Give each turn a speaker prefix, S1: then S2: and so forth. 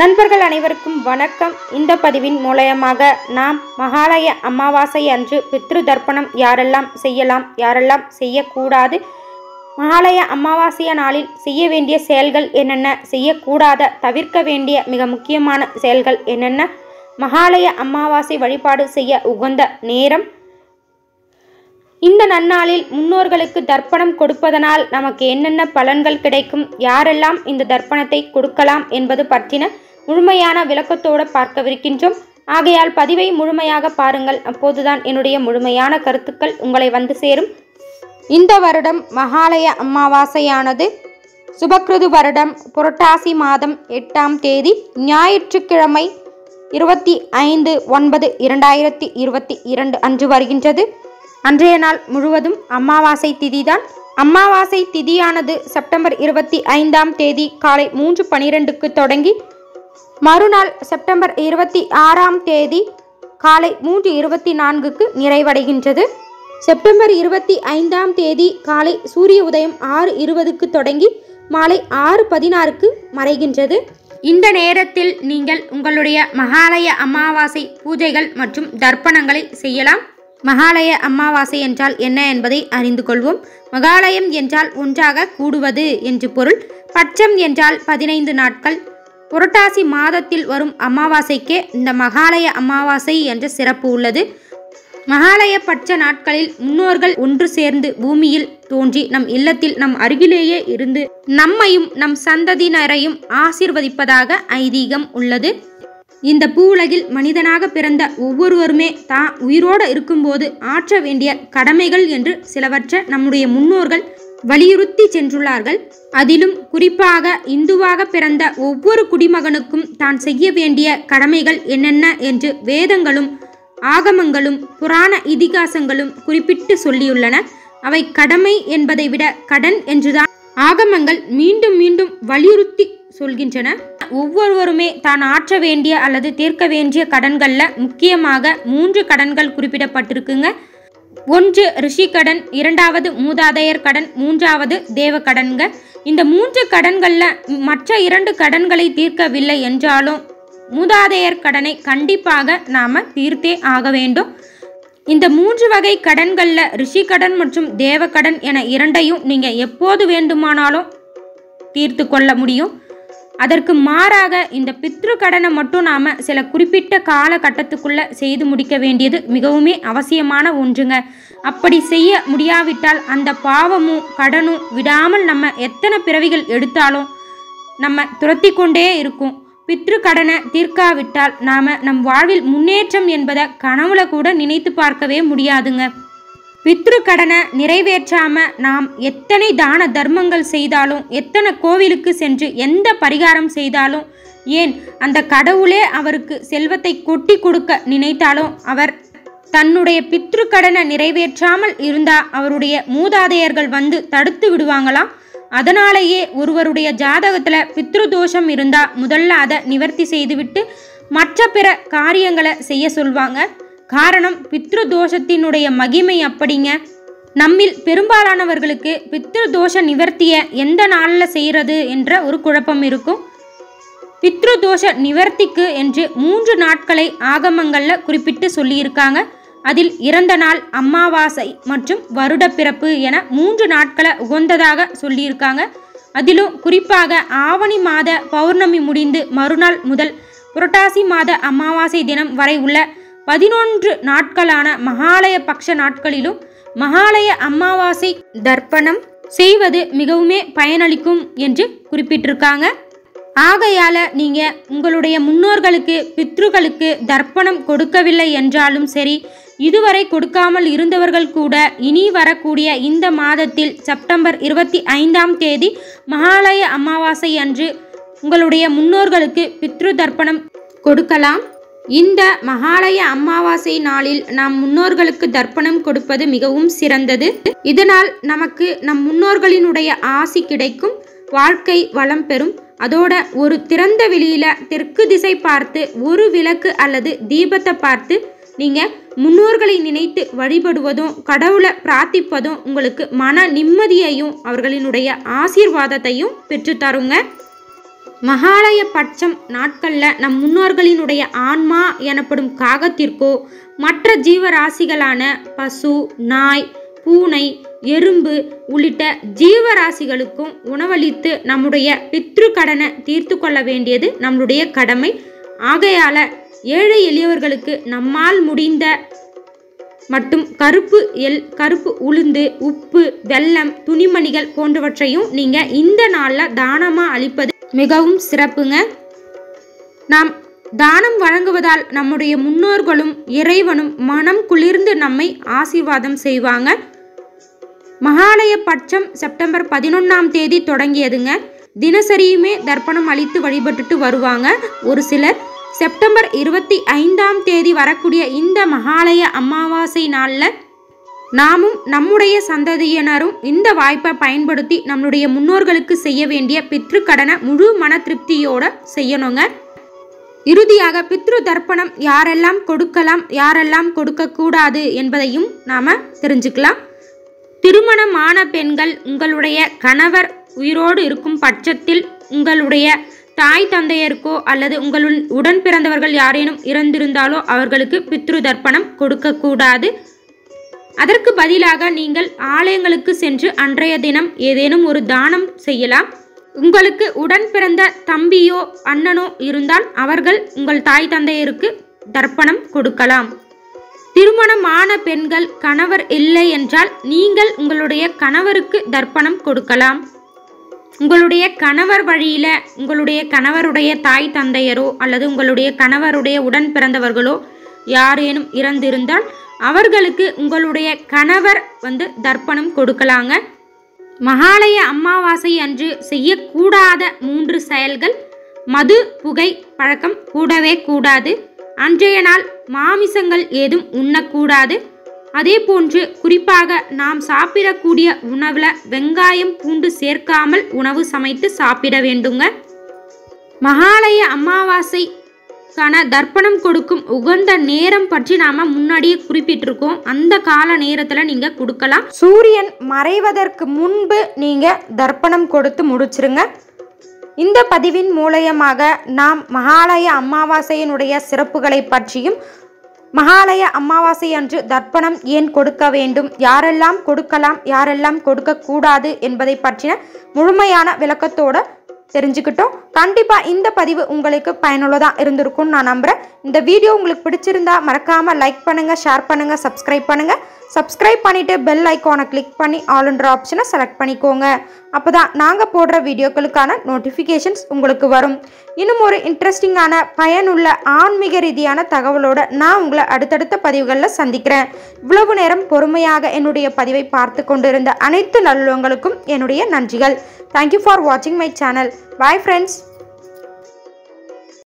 S1: நண்பர்கள் அனைவருக்கும் வணக்கம் இந்த பதிவின் மூலயமாக நாம் மகாலய அமாவாசை அன்று பித்ரு தர்ப்பணம் யாரெல்லாம் செய்யலாம் யாரெல்லாம் செய்யக்கூடாது மகாலய அமாவாசைய நாளில் செய்ய வேண்டிய செயல்கள் என்னென்ன செய்யக்கூடாத தவிர்க்க வேண்டிய மிக முக்கியமான செயல்கள் என்னென்ன மகாலய அமாவாசை வழிபாடு செய்ய உகந்த நேரம் இந்த நன்னாளில் முன்னோர்களுக்கு தர்ப்பணம் கொடுப்பதனால் நமக்கு என்னென்ன பலன்கள் கிடைக்கும் யாரெல்லாம் இந்த தர்ப்பணத்தை கொடுக்கலாம் என்பது பற்றின முழுமையான விளக்கத்தோடு பார்க்கவிருக்கின்றோம் ஆகையால் பதிவை முழுமையாக பாருங்கள் அப்போதுதான் என்னுடைய முழுமையான கருத்துக்கள் உங்களை வந்து சேரும் இந்த வருடம் மகாலய அமாவாசையானது சுபக்கிருது வருடம் புரட்டாசி மாதம் எட்டாம் தேதி ஞாயிற்றுக்கிழமை இருபத்தி ஐந்து ஒன்பது இரண்டாயிரத்தி இருபத்தி இரண்டு அன்று வருகின்றது அன்றைய நாள் முழுவதும் அமாவாசை திதிதான் அமாவாசை திதியானது செப்டம்பர் இருபத்தி ஐந்தாம் தேதி காலை மூன்று பனிரெண்டுக்கு தொடங்கி மறுநாள் செப்டம்பர் இருபத்தி ஆறாம் தேதி காலை மூன்று இருபத்தி நான்குக்கு நிறைவடைகின்றது செப்டம்பர் இருபத்தி ஐந்தாம் தேதி காலை சூரிய உதயம் ஆறு இருபதுக்கு தொடங்கி மாலை ஆறு பதினாறுக்கு மறைகின்றது இந்த நேரத்தில் நீங்கள் உங்களுடைய மகாலய அமாவாசை பூஜைகள் மற்றும் தர்ப்பணங்களை செய்யலாம் மகாலய அமாவாசை என்றால் என்ன என்பதை அறிந்து கொள்வோம் மகாலயம் என்றால் ஒன்றாக கூடுவது என்று பொருள் பட்சம் என்றால் பதினைந்து நாட்கள் புரட்டாசி மாதத்தில் வரும் அமாவாசைக்கே இந்த மகாலய அமாவாசை என்ற சிறப்பு உள்ளது மகாலய பட்ச நாட்களில் முன்னோர்கள் ஒன்று சேர்ந்து பூமியில் தோன்றி நம் இல்லத்தில் நம் அருகிலேயே இருந்து நம்மையும் நம் சந்ததியினரையும் ஆசீர்வதிப்பதாக ஐதீகம் உள்ளது இந்த பூவுலகில் மனிதனாக பிறந்த ஒவ்வொருவருமே தான் உயிரோடு இருக்கும்போது ஆற்ற வேண்டிய கடமைகள் என்று சிலவற்றை நம்முடைய முன்னோர்கள் வலியுறுத்தி சென்றுள்ளார்கள் அதிலும் குறிப்பாக இந்துவாக பிறந்த ஒவ்வொரு குடிமகனுக்கும் தான் செய்ய வேண்டிய கடமைகள் என்னென்ன என்று வேதங்களும் ஆகமங்களும் புராண இதிகாசங்களும் குறிப்பிட்டு சொல்லியுள்ளன அவை கடமை என்பதை விட கடன் என்றுதான் ஆகமங்கள் மீண்டும் மீண்டும் வலியுறுத்தி சொல்கின்றன ஒவ்வொருவருமே தான் ஆற்ற வேண்டிய அல்லது தீர்க்க வேண்டிய கடன்களில் முக்கியமாக மூன்று கடன்கள் குறிப்பிடப்பட்டிருக்குங்க ஒன்று ரிஷி கடன் இரண்டாவது மூதாதையர் கடன் மூன்றாவது தேவ கடன்க இந்த மூன்று கடன்களில் மற்ற இரண்டு கடன்களை தீர்க்கவில்லை என்றாலும் மூதாதையர் கடனை கண்டிப்பாக நாம் தீர்த்தே ஆக வேண்டும் இந்த மூன்று வகை கடன்களில் ரிஷி கடன் மற்றும் தேவ கடன் என இரண்டையும் நீங்கள் எப்போது வேண்டுமானாலும் தீர்த்து கொள்ள முடியும் அதற்கு மாறாக இந்த பித்ரு கடனை மட்டும் நாம் சில குறிப்பிட்ட காலகட்டத்துக்குள்ளே செய்து முடிக்க வேண்டியது மிகவுமே அவசியமான ஒன்றுங்க அப்படி செய்ய முடியாவிட்டால் அந்த பாவமும் கடனும் விடாமல் நம்ம எத்தனை பிறவிகள் எடுத்தாலும் நம்ம துரத்தி கொண்டே இருக்கும் பித்ரு கடனை தீர்க்காவிட்டால் நாம் நம் வாழ்வில் முன்னேற்றம் என்பதை கனவுல கூட நினைத்து பார்க்கவே முடியாதுங்க பித்ரு கடனை நிறைவேற்றாம நாம் எத்தனை தான தர்மங்கள் செய்தாலும் எத்தனை கோவிலுக்கு சென்று எந்த பரிகாரம் செய்தாலும் ஏன் அந்த கடவுளே அவருக்கு செல்வத்தை கொட்டி கொடுக்க நினைத்தாலும் அவர் தன்னுடைய பித்ரு கடனை நிறைவேற்றாமல் இருந்தா அவருடைய மூதாதையர்கள் வந்து தடுத்து விடுவாங்களாம் அதனாலேயே ஒருவருடைய ஜாதகத்தில் பித்ரு தோஷம் இருந்தால் முதல்ல அதை நிவர்த்தி செய்துவிட்டு மற்ற பிற காரியங்களை செய்ய சொல்வாங்க காரணம் பித்ரு தோஷத்தினுடைய மகிமை அப்படிங்க நம்மில் பெரும்பாலானவர்களுக்கு பித்ரு தோஷ நிவர்த்தியை எந்த நாளில் செய்கிறது என்ற ஒரு குழப்பம் இருக்கும் பித்ரு தோஷ நிவர்த்திக்கு என்று மூன்று நாட்களை ஆகமங்களில் குறிப்பிட்டு சொல்லியிருக்காங்க அதில் இறந்த நாள் அமாவாசை மற்றும் வருட பிறப்பு என மூன்று நாட்களை உகந்ததாக சொல்லியிருக்காங்க அதிலும் குறிப்பாக ஆவணி மாத பௌர்ணமி முடிந்து மறுநாள் முதல் புரட்டாசி மாத அமாவாசை தினம் வரை உள்ள பதினொன்று நாட்களான மகாலய பக்ஷ நாட்களிலும் மகாலய அமாவாசை தர்ப்பணம் செய்வது மிகவுமே பயனளிக்கும் என்று குறிப்பிட்டிருக்காங்க ஆகையால நீங்க உங்களுடைய முன்னோர்களுக்கு பித்ருகளுக்கு தர்ப்பணம் கொடுக்கவில்லை என்றாலும் சரி இதுவரை கொடுக்காமல் இருந்தவர்கள் கூட இனி வரக்கூடிய இந்த மாதத்தில் செப்டம்பர் இருபத்தி ஐந்தாம் தேதி மகாலய அமாவாசை அன்று உங்களுடைய முன்னோர்களுக்கு பித்ரு தர்ப்பணம் கொடுக்கலாம் இந்த மகாலய அமாவாசை நாளில் நாம் முன்னோர்களுக்கு தர்ப்பணம் கொடுப்பது மிகவும் சிறந்தது இதனால் நமக்கு நம் முன்னோர்களினுடைய ஆசி கிடைக்கும் வாழ்க்கை வளம் பெறும் அதோட ஒரு திறந்த வெளியில தெற்கு திசை பார்த்து ஒரு விளக்கு அல்லது தீபத்தை பார்த்து நீங்க முன்னோர்களை நினைத்து வழிபடுவதும் கடவுளை பிரார்த்திப்பதும் உங்களுக்கு மன நிம்மதியையும் அவர்களினுடைய ஆசீர்வாதத்தையும் பெற்றுத்தருங்க மகாலய பட்சம் நாட்களில் நம் முன்னோர்களினுடைய ஆன்மா எனப்படும் காகத்திற்கோ மற்ற ஜீவராசிகளான பசு நாய் பூனை எறும்பு உள்ளிட்ட ஜீவராசிகளுக்கும் உணவளித்து நம்முடைய பித்ரு கடனை தீர்த்து கொள்ள வேண்டியது நம்மளுடைய கடமை ஆகையால ஏழை எளியவர்களுக்கு நம்மால் முடிந்த மற்றும் கருப்பு எல் கருப்பு உளுந்து உப்பு வெல்லம் துணிமணிகள் போன்றவற்றையும் நீங்கள் இந்த நாளில் தானமாக அளிப்பது மிகவும் சிறப்புங்க நாம் தானம் வழங்குவதால் நம்முடைய முன்னோர்களும் இறைவனும் மனம் குளிர்ந்து நம்மை ஆசீர்வாதம் செய்வாங்க மகாலய பட்சம் செப்டம்பர் பதினொன்றாம் தேதி தொடங்கியதுங்க தினசரியுமே தர்ப்பணம் அளித்து வழிபட்டுட்டு வருவாங்க ஒரு சிலர் செப்டம்பர் இருபத்தி ஐந்தாம் தேதி வரக்கூடிய இந்த மகாலய அமாவாசை நாளில் நாமும் நம்முடைய சந்ததியினரும் இந்த வாய்ப்பை பயன்படுத்தி நம்மளுடைய முன்னோர்களுக்கு செய்ய வேண்டிய பித்ரு கடனை முழு மன திருப்தியோட செய்யணுங்க இறுதியாக பித்ரு தர்ப்பணம் யாரெல்லாம் கொடுக்கலாம் யாரெல்லாம் கொடுக்கக்கூடாது என்பதையும் நாம் தெரிஞ்சுக்கலாம் திருமணமான பெண்கள் உங்களுடைய கணவர் உயிரோடு இருக்கும் பட்சத்தில் உங்களுடைய தாய் தந்தையருக்கோ அல்லது உங்களுள் உடன் பிறந்தவர்கள் யாரேனும் இறந்திருந்தாலோ அவர்களுக்கு பித்ரு தர்ப்பணம் கொடுக்கக்கூடாது அதற்கு பதிலாக நீங்கள் ஆலயங்களுக்கு சென்று அன்றைய தினம் ஏதேனும் ஒரு தானம் செய்யலாம் உங்களுக்கு உடன் பிறந்த தம்பியோ அண்ணனோ இருந்தால் அவர்கள் உங்கள் தாய் தந்தையருக்கு தர்ப்பணம் கொடுக்கலாம் திருமணமான பெண்கள் கணவர் இல்லை என்றால் நீங்கள் உங்களுடைய கணவருக்கு தர்ப்பணம் கொடுக்கலாம் உங்களுடைய கணவர் வழியில் உங்களுடைய கணவருடைய தாய் தந்தையரோ அல்லது உங்களுடைய கணவருடைய உடன் பிறந்தவர்களோ யாரேனும் இறந்திருந்தால் அவர்களுக்கு உங்களுடைய கணவர் வந்து தர்ப்பணம் கொடுக்கலாங்க மகாலய அமாவாசை அன்று செய்யக்கூடாத மூன்று செயல்கள் மது புகை பழக்கம் கூடவே கூடாது அன்றைய நாள் மாமிசங்கள் ஏதும் உண்ணக்கூடாது அதே போன்று குறிப்பாக நாம் சாப்பிடக்கூடிய உணவில் வெங்காயம் பூண்டு சேர்க்காமல் உணவு சமைத்து சாப்பிட வேண்டுங்க மகாலய அமாவாசைக்கான தர்ப்பணம் கொடுக்கும் உகந்த நேரம் பற்றி நாம் முன்னாடியே குறிப்பிட்டிருக்கோம் அந்த கால நேரத்தில் நீங்கள் கொடுக்கலாம் சூரியன் மறைவதற்கு முன்பு நீங்கள் தர்ப்பணம் கொடுத்து முடிச்சிருங்க இந்த பதிவின் மூலயமாக நாம் மகாலய அமாவாசையினுடைய சிறப்புகளை பற்றியும் மகாலய அமாவாசை அன்று தர்ப்பணம் ஏன் கொடுக்க வேண்டும் யாரெல்லாம் கொடுக்கலாம் யாரெல்லாம் கொடுக்கக்கூடாது என்பதை பற்றின முழுமையான விளக்கத்தோட தெரிஞ்சுக்கிட்டோம் கண்டிப்பாக இந்த பதிவு உங்களுக்கு பயனுள்ளதாக இருந்திருக்கும்னு நான் நம்புகிறேன் இந்த வீடியோ உங்களுக்கு பிடிச்சிருந்தா மறக்காமல் லைக் பண்ணுங்கள் ஷேர் பண்ணுங்கள் சப்ஸ்கிரைப் பண்ணுங்கள் சப்ஸ்கிரைப் பண்ணிவிட்டு பெல் ஐக்கானை கிளிக் பண்ணி ஆல்ன்ற ஆப்ஷனை செலக்ட் பண்ணிக்கோங்க அப்போ தான் நாங்கள் போடுற வீடியோக்களுக்கான நோட்டிஃபிகேஷன்ஸ் உங்களுக்கு வரும் இன்னும் ஒரு இன்ட்ரெஸ்டிங்கான பயனுள்ள ஆன்மீக ரீதியான தகவலோட நான் உங்களை அடுத்தடுத்த பதிவுகளில் சந்திக்கிறேன் இவ்வளவு நேரம் பொறுமையாக என்னுடைய பதிவை பார்த்து கொண்டிருந்த அனைத்து நல்லுவங்களுக்கும் என்னுடைய நன்றிகள் தேங்க்யூ ஃபார் வாட்சிங் மை சேனல் பாய் ஃப்ரெண்ட்ஸ்